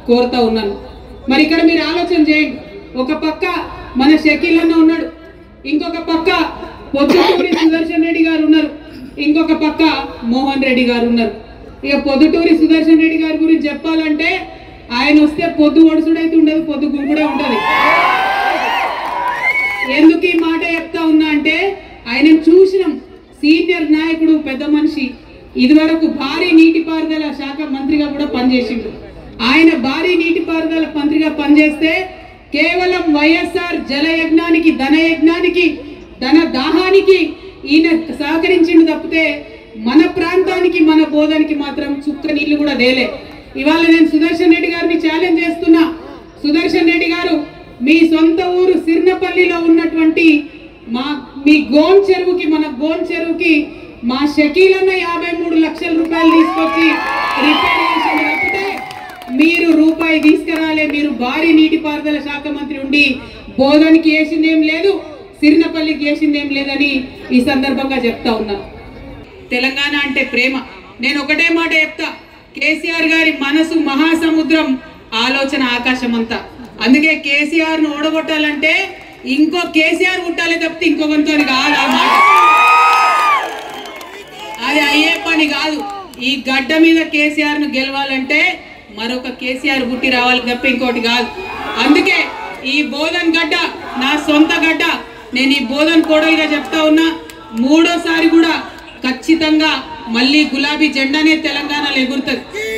కోరుతా ఉన్నాను మరి ఇక్కడ మీరు ఆలోచన చేయండి ఒక పక్క మన షకీల్ అన్న ఉన్నాడు ఇంకొక పక్క పొద్దుటూరి సుదర్శన్ రెడ్డి గారు ఉన్నారు ఇంకొక పక్క మోహన్ రెడ్డి గారు ఉన్నారు ఇక పొద్దుటూరి సుదర్శన్ రెడ్డి గారి గురించి చెప్పాలంటే ఆయన వస్తే పొద్దు ఒడుసుడైతే ఉండదు పొద్దు గుంపుడే ఉంటది ఎందుకు ఈ మాట చెప్తా ఉన్నా అంటే ఆయన చూసినాం సీనియర్ నాయకుడు పెద్ద మనిషి ఇదివరకు భారీ నీటిపారుదల శాఖ మంత్రిగా కూడా పనిచేసిండు ఆయన భారీ నీటిపారుదల మంత్రిగా పనిచేస్తే కేవలం వైఎస్ఆర్ జల యజ్ఞానికి ధన యజ్ఞానికి ధన దాహానికి ఈయన సహకరించిండు తప్పితే మన ప్రాంతానికి మన బోధనకి మాత్రం చుక్క నీళ్లు కూడా దేలే ఇవాళ నేను సుదర్శన్ రెడ్డి గారిని ఛాలెంజ్ చేస్తున్నా సుదర్శన్ రెడ్డి గారు మీ సొంత ఊరు సిర్నపల్లిలో ఉన్నటువంటి మా మీ గోన్ చెరువుకి మన గోన్ చెరువుకి మా షకీల్ అన్న యాభై మూడు లక్షల రూపాయలు తీసుకొచ్చి రిపేర్ చేసింది తప్పితే మీరు రూపాయి తీసుకురాలే మీరు భారీ నీటిపారుదల శాఖ మంత్రి ఉండి బోధనకి వేసిందేం లేదు సిరినపల్లికి వేసిందేం లేదని ఈ సందర్భంగా చెప్తా ఉన్నాను తెలంగాణ అంటే ప్రేమ నేను ఒకటే మాట చెప్తా కేసీఆర్ గారి మనసు మహాసముద్రం ఆలోచన ఆకాశం అంతా అందుకే కేసీఆర్ ను ఓడగొట్టాలంటే ఇంకో కేసీఆర్ పుట్టాలి తప్పితే ఇంకొకరితో కాదు ఆ మాట అది అయ్యే పని కాదు ఈ గడ్డ మీద కేసీఆర్ ను గెలవాలంటే మరొక కేసీఆర్ పుట్టి రావాలి తప్ప ఇంకోటి కాదు అందుకే ఈ బోధన్ గడ్డ నా సొంత గడ్డ నేను ఈ బోధన్ కోడలుగా చెప్తా ఉన్నా మూడోసారి కూడా ఖచ్చితంగా మళ్ళీ గులాబీ జెండానే తెలంగాణలో ఎగురుతుంది